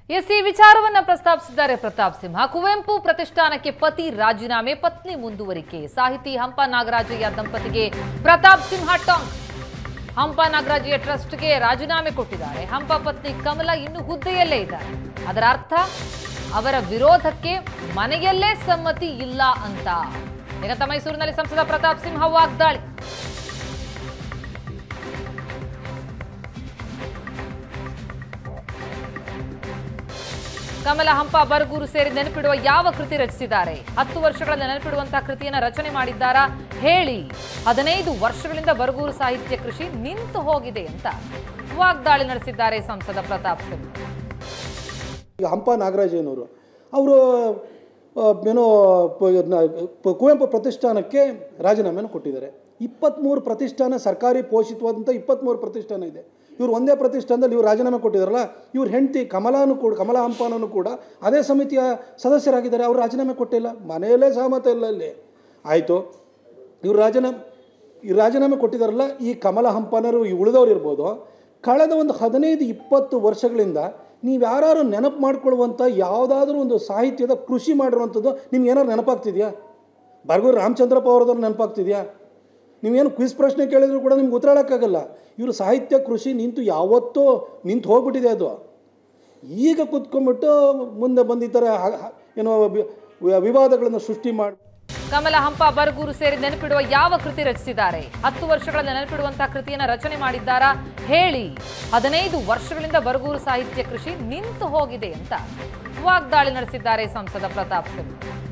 S ಈ ವಿಚಾರವನ್ನ ಪ್ರಸ್ತಾಪಿಸಿದ್ದಾರೆ ಪ್ರತಾಪ್ ಸಿಂಹ ಕುವೆಂಪು ಪ್ರತಿಷ್ಠಾನಕ್ಕೆ ಪತಿ ರಾಜೀನಾಮೆ ಪತ್ನಿ ಮುಂದುವರಿಕೆ ಸಾಹಿತಿ ಹಂಪ ನಾಗರಾಜಯ್ಯ ದಂಪತಿಗೆ ಪ್ರತಾಪ್ ಸಿಂಹ ಟಾಂಗ್ ಹಂಪ ನಾಗರಾಜಯ್ಯ ಟ್ರಸ್ಟ್ಗೆ ರಾಜೀನಾಮೆ ಕೊಟ್ಟಿದ್ದಾರೆ ಹಂಪ ಪತ್ನಿ ಕಮಲ ಇನ್ನು ಹುದ್ದೆಯಲ್ಲೇ ಇದ್ದಾರೆ ಅದರ ಅರ್ಥ ಅವರ ವಿರೋಧಕ್ಕೆ ಮನೆಯಲ್ಲೇ ಸಮ್ಮತಿ ಇಲ್ಲ ಅಂತ ನಿಗತ ಮೈಸೂರಿನಲ್ಲಿ ಸಂಸದ ಪ್ರತಾಪ್ ಸಿಂಹ ವಾಗ್ದಾಳಿ ಕಮಲ ಹಂಪ ಬರಗೂರು ಸೇರಿ ನೆನಪಿಡುವ ಯಾವ ಕೃತಿ ರಚಿಸಿದ್ದಾರೆ ಹತ್ತು ವರ್ಷಗಳ ನೆನಪಿಡುವಂತಹ ಕೃತಿಯನ್ನ ರಚನೆ ಮಾಡಿದ್ದಾರಾ ಹೇಳಿ ಹದಿನೈದು ವರ್ಷಗಳಿಂದ ಬರಗೂರು ಸಾಹಿತ್ಯ ಕೃಷಿ ನಿಂತು ಹೋಗಿದೆ ಅಂತ ವಾಗ್ದಾಳಿ ನಡೆಸಿದ್ದಾರೆ ಸಂಸದ ಪ್ರತಾಪ್ ಸಿಂಹ ಈಗ ಹಂಪ ನಾಗರಾಜಯ್ಯನವರು ಅವರು ಏನೋ ಪ- ನ- ಪ- ಕುವೆಂಪು ಪ್ರತಿಷ್ಠಾನಕ್ಕೆ ರಾಜೀನಾಮೆಯನ್ನು ಕೊಟ್ಟಿದ್ದಾರೆ ಇಪ್ಪತ್ತ್ಮೂರು ಪ್ರತಿಷ್ಠಾನ ಸರ್ಕಾರಿ ಪೋಷಿತವಾದಂಥ ಇಪ್ಪತ್ತ್ಮೂರು ಪ್ರತಿಷ್ಠಾನ ಇದೆ ಇವರು ಒಂದೇ ಪ್ರತಿಷ್ಠಾನದಲ್ಲಿ ಇವರು ರಾಜೀನಾಮೆ ಕೊಟ್ಟಿದ್ದಾರಲ್ಲ ಇವ್ರ ಹೆಂಡತಿ ಕಮಲಾನು ಕೂಡ ಕಮಲಾ ಹಂಪನೂ ಕೂಡ ಅದೇ ಸಮಿತಿಯ ಸದಸ್ಯರಾಗಿದ್ದಾರೆ ಅವರು ರಾಜೀನಾಮೆ ಕೊಟ್ಟಿಲ್ಲ ಮನೆಯಲ್ಲೇ ಸಹಮತ ಇಲ್ಲ ಅಲ್ಲಿ ಆಯಿತು ಇವ್ರು ರಾಜೀನಾಮೆ ಈ ರಾಜೀನಾಮೆ ಕೊಟ್ಟಿದ್ದಾರಲ್ಲ ಈ ಕಮಲ ಹಂಪನರು ಈ ಉಳಿದವ್ರು ಇರ್ಬೋದು ಕಳೆದ ಒಂದು ಹದಿನೈದು ಇಪ್ಪತ್ತು ವರ್ಷಗಳಿಂದ ನೀವು ಯಾರು ನೆನಪು ಮಾಡ್ಕೊಳ್ಳುವಂಥ ಯಾವುದಾದ್ರೂ ಒಂದು ಸಾಹಿತ್ಯದ ಕೃಷಿ ಮಾಡಿರುವಂಥದ್ದು ನಿಮ್ಗೆ ಏನಾದ್ರು ನೆನಪಾಗ್ತಿದೆಯಾ ಬರ್ಗೂರು ರಾಮಚಂದ್ರಪ್ಪ ಅವ್ರದ್ದು ನೆನಪಾಗ್ತಿದೆಯಾ ನೀವೇನು ಕ್ವಿಸ್ ಪ್ರಶ್ನೆ ಕೇಳಿದ್ರು ಕೂಡ ನಿಮ್ಗೆ ಉತ್ತರ ಹೇಳೋಕ್ಕಾಗಲ್ಲ ಇವರು ಸಾಹಿತ್ಯ ಕೃಷಿ ನಿಂತು ಯಾವತ್ತೋ ನಿಂತು ಹೋಗ್ಬಿಟ್ಟಿದೆ ಅದು ಈಗ ಕುತ್ಕೊಂಡ್ಬಿಟ್ಟು ಮುಂದೆ ಬಂದು ಈ ಥರ ಹ- ಹ- ಏನೋ ವಿ- ವಿವಾದಗಳನ್ನು ಸೃಷ್ಟಿ ಮಾಡಿ ಕಮಲ ಹಂಪ ಬರಗೂರು ಸೇರಿ ನೆನಪಿಡುವ ಯಾವ ಕೃತಿ ರಚಿಸಿದ್ದಾರೆ ಹತ್ತು ವರ್ಷಗಳ ನೆನಪಿಡುವಂತಹ ಕೃತಿಯನ್ನ ರಚನೆ ಮಾಡಿದ್ದಾರಾ ಹೇಳಿ ಹದಿನೈದು ವರ್ಷಗಳಿಂದ ಬರಗೂರು ಸಾಹಿತ್ಯ ಕೃಷಿ ನಿಂತು ಹೋಗಿದೆ ಅಂತ ವಾಗ್ದಾಳಿ ನಡೆಸಿದ್ದಾರೆ ಸಂಸದ ಪ್ರತಾಪ್ ಸಿಂಹ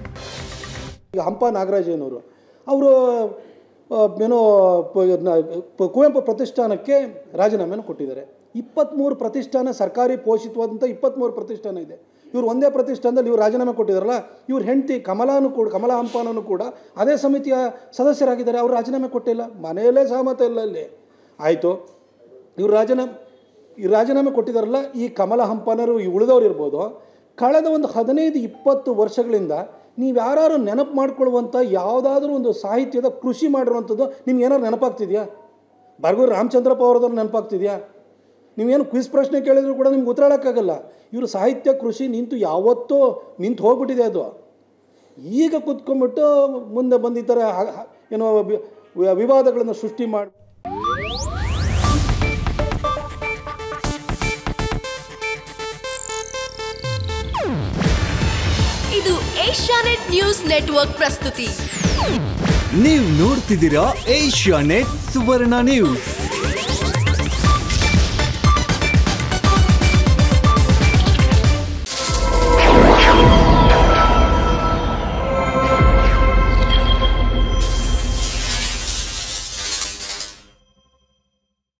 ಈಗ ಹಂಪ ನಾಗರಾಜಯ್ಯನವರು ಅವರು ಏನೋ ಪ- ನ- ಪ- ಕುವೆಂಪು ಪ್ರತಿಷ್ಠಾನಕ್ಕೆ ರಾಜೀನಾಮೆಯನ್ನು ಕೊಟ್ಟಿದ್ದಾರೆ ಇಪ್ಪತ್ತ್ಮೂರು ಪ್ರತಿಷ್ಠಾನ ಸರ್ಕಾರಿ ಪೋಷಿತವಾದಂಥ ಇಪ್ಪತ್ತ್ಮೂರು ಪ್ರತಿಷ್ಠಾನ ಇದೆ ಇವರು ಒಂದೇ ಪ್ರತಿಷ್ಠಾನದಲ್ಲಿ ಇವರು ರಾಜೀನಾಮೆ ಕೊಟ್ಟಿದ್ದಾರಲ್ಲ ಇವ್ರ ಹೆಂಡತಿ ಕಮಲಾನು ಕೂಡ ಕಮಲಾ ಹಂಪನೂ ಕೂಡ ಅದೇ ಸಮಿತಿಯ ಸದಸ್ಯರಾಗಿದ್ದಾರೆ ಅವರು ರಾಜೀನಾಮೆ ಕೊಟ್ಟಿಲ್ಲ ಮನೆಯಲ್ಲೇ ಸಹಮತ ಇಲ್ಲ ಅಲ್ಲಿ ಆಯಿತು ಇವ್ರು ರಾಜೀನಾಮೆ ಈ ರಾಜೀನಾಮೆ ಕೊಟ್ಟಿದ್ದಾರಲ್ಲ ಈ ಕಮಲ ಹಂಪನರು ಈ ಉಳಿದವ್ರು ಇರ್ಬೋದು ಕಳೆದ ಒಂದು ಹದಿನೈದು ಇಪ್ಪತ್ತು ವರ್ಷಗಳಿಂದ ನೀವು ಯಾರು ನೆನಪು ಮಾಡ್ಕೊಳ್ಳುವಂಥ ಯಾವುದಾದ್ರೂ ಒಂದು ಸಾಹಿತ್ಯದ ಕೃಷಿ ಮಾಡಿರುವಂಥದ್ದು ನಿಮ್ಗೆ ಏನಾದ್ರು ನೆನಪಾಗ್ತಿದೆಯಾ ಬರ್ಗೂರು ರಾಮಚಂದ್ರಪ್ಪ ಅವ್ರದ್ದು ನೆನಪಾಗ್ತಿದೆಯಾ ನೀವೇನು ಕ್ವಿಸ್ ಪ್ರಶ್ನೆ ಕೇಳಿದ್ರು ಕೂಡ ನಿಮ್ಗೆ ಉತ್ತರ ಹೇಳೋಕ್ಕಾಗಲ್ಲ ಇವರು ಸಾಹಿತ್ಯ ಕೃಷಿ ನಿಂತು ಯಾವತ್ತೋ ನಿಂತು ಹೋಗ್ಬಿಟ್ಟಿದೆ ಅದು ಈಗ ಕುತ್ಕೊಂಡ್ಬಿಟ್ಟು ಮುಂದೆ ಬಂದು ಈ ಥರ ಹ- ಹ- ಏನೋ ವಿ- ವಿವಾದಗಳನ್ನು ಸೃಷ್ಟಿ ಮಾಡಿ ಇದು ಏಷ್ಯಾನೆಟ್ ನ್ಯೂಸ್ ನೆಟ್ವರ್ಕ್ ಪ್ರಸ್ತುತಿ ನೀವು ನೋಡ್ತಿದ್ದೀರಾ ಏಷ್ಯಾ ನೆಟ್ ಸುವರ್ಣ ನ್ಯೂಸ್